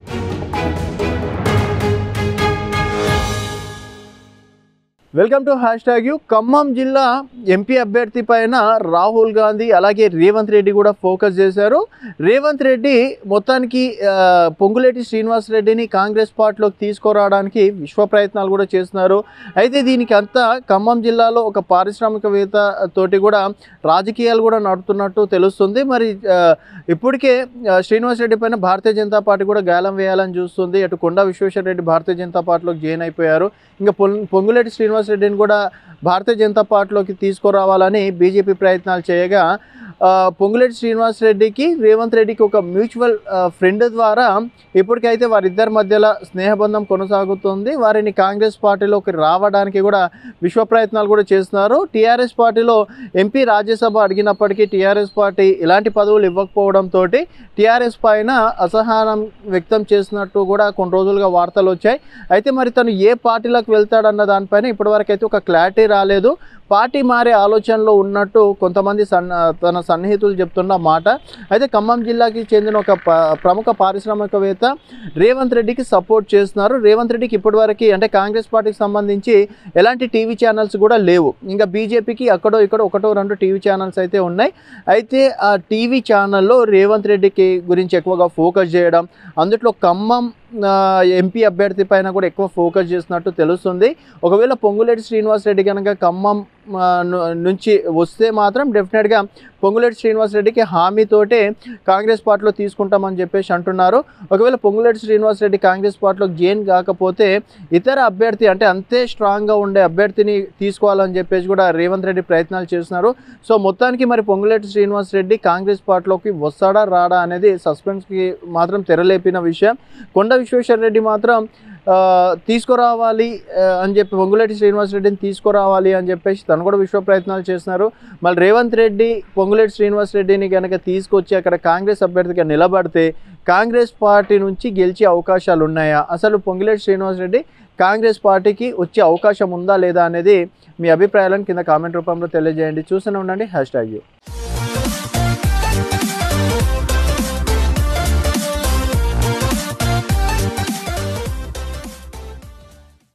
welcome to hashtag you Khammam జిల్లా MP అభ్యర్థి పైన రాహుల్ గాంధీ అలాగే రేవంత్ రెడ్డి కూడా ఫోకస్ చేశారు రేవంత్ రెడ్డి మొత్తానికి ఆ, పొంగులేటి శ్రీనివాస్ రెడ్డిని కాంగ్రెస్ పార్టీలోకి తీసుకురావడానికి విశ్వ ప్రయత్నాలు కూడా చేస్తున్నారు అయితే దీనికి అంతా ఖమ్మం జిల్లాలో ఒక పారిశ్రామికవేత్త తోటి కూడా రాజకీయాలు కూడా నడుతున్నట్టు తెలుస్తుంది మరి ఆ, ఇప్పటికే ఆ, శ్రీనివాస్ రెడ్డి పైన భారతీయ జనతా పార్టీ కూడా గాలం వేయాలని చూస్తుంది అటు కొండా విశ్వేశ్వర రెడ్డి భారతీయ జనతా పార్టీలోకి జాయిన్ అయిపోయారు ఇంకా పొం పొంగులేటి శ్రీనివాస్ రెడ్డిని కూడా భారతీయ జనతా పార్టీలోకి తీసుకురావాలని బీజేపీ ప్రయత్నాలు చేయగా ఆ, పొంగులేటి శ్రీనివాస్ రెడ్డికి రేవంత్ రెడ్డికి ఒక మ్యూచువల్ ఫ్రెండ్ ద్వారా ఇప్పటికైతే వారిద్దరి మధ్యలో స్నేహబంధం కొనసాగుతుంది వారిని కాంగ్రెస్ పార్టీలోకి రావడానికి కూడా విశ్వ ప్రయత్నాలు కూడా చేస్తున్నారు టీఆర్ఎస్ పార్టీలో ఎంపీ రాజ్యసభ అడిగినప్పటికీ టీఆర్ఎస్ పార్టీ ఇలాంటి పదవులు ఇవ్వకపోవడంతో టీఆర్ఎస్ పైన అసహనం వ్యక్తం చేసినట్టు కూడా కొన్ని రోజులుగా వార్తలు వచ్చాయి అయితే మరి తను ఏ పార్టీలోకి వెళ్తాడన్న దానిపైన ఇప్పటివరకు అయితే ఒక క్లారిటీ రాలేదు పార్టీ మారే ఆలోచనలో ఉన్నట్టు కొంతమంది సన్ తన సన్నిహితులు చెప్తున్న మాట అయితే ఖమ్మం జిల్లాకి చెందిన ఒక ప ప్రముఖ పారిశ్రామికవేత్త రేవంత్ రెడ్డికి సపోర్ట్ చేస్తున్నారు రేవంత్ రెడ్డికి ఇప్పటివరకు అంటే కాంగ్రెస్ పార్టీకి సంబంధించి ఎలాంటి టీవీ ఛానల్స్ కూడా లేవు ఇంకా బీజేపీకి అక్కడో ఇక్కడ ఒకటో రెండు టీవీ ఛానల్స్ అయితే ఉన్నాయి అయితే ఆ టీవీ ఛానల్లో రేవంత్ రెడ్డికి గురించి ఎక్కువగా ఫోకస్ చేయడం అందులో ఖమ్మం ఆ, ఎంపీ అభ్యర్థి పైన కూడా ఎక్కువ ఫోకస్ చేస్తున్నట్టు తెలుస్తుంది ఒకవేళ పొంగులేటి శ్రీనివాస్ రెడ్డి కనుక ఖమ్మం ఆ, ను- నుంచి వస్తే మాత్రం డెఫినెట్గా పొంగులేటి శ్రీనివాస్ రెడ్డికి హామీతోటే కాంగ్రెస్ పార్టీలో తీసుకుంటామని చెప్పేసి అంటున్నారు ఒకవేళ పొంగులేటి శ్రీనివాస్ రెడ్డి కాంగ్రెస్ పార్టీలో జైన్ కాకపోతే ఇతర అభ్యర్థి అంటే అంతే స్ట్రాంగ్గా ఉండే అభ్యర్థిని తీసుకోవాలని చెప్పేసి కూడా రేవంత్ రెడ్డి ప్రయత్నాలు చేస్తున్నారు సో మొత్తానికి మరి పొంగులేటి శ్రీనివాస్ రెడ్డి కాంగ్రెస్ పార్టీలోకి వస్తాడా రాడా అనేది సస్పెన్స్కి మాత్రం తెరలేపిన విషయం కొండ విశ్వేశ్వర రెడ్డి మాత్రం ఆ, తీసుకురావాలి ఆ, అని చెప్పి పొంగులేటి శ్రీనివాస్ రెడ్డిని తీసుకురావాలి అని చెప్పేసి తను కూడా విశ్వ ప్రయత్నాలు చేస్తున్నారు మళ్ళీ రేవంత్ రెడ్డి పొంగులేటి శ్రీనివాస్ రెడ్డిని కనుక తీసుకొచ్చి అక్కడ కాంగ్రెస్ అభ్యర్థిగా నిలబడితే కాంగ్రెస్ పార్టీ నుంచి గెలిచే అవకాశాలు ఉన్నాయా అసలు పొంగులేటి శ్రీనివాస్ రెడ్డి కాంగ్రెస్ పార్టీకి వచ్చే అవకాశం ఉందా లేదా అనేది మీ అభిప్రాయాలను కింద కామెంట్ రూపంలో తెలియజేయండి చూస్తూనే ఉండండి హ్యాష్ ట్యాగ్ యూ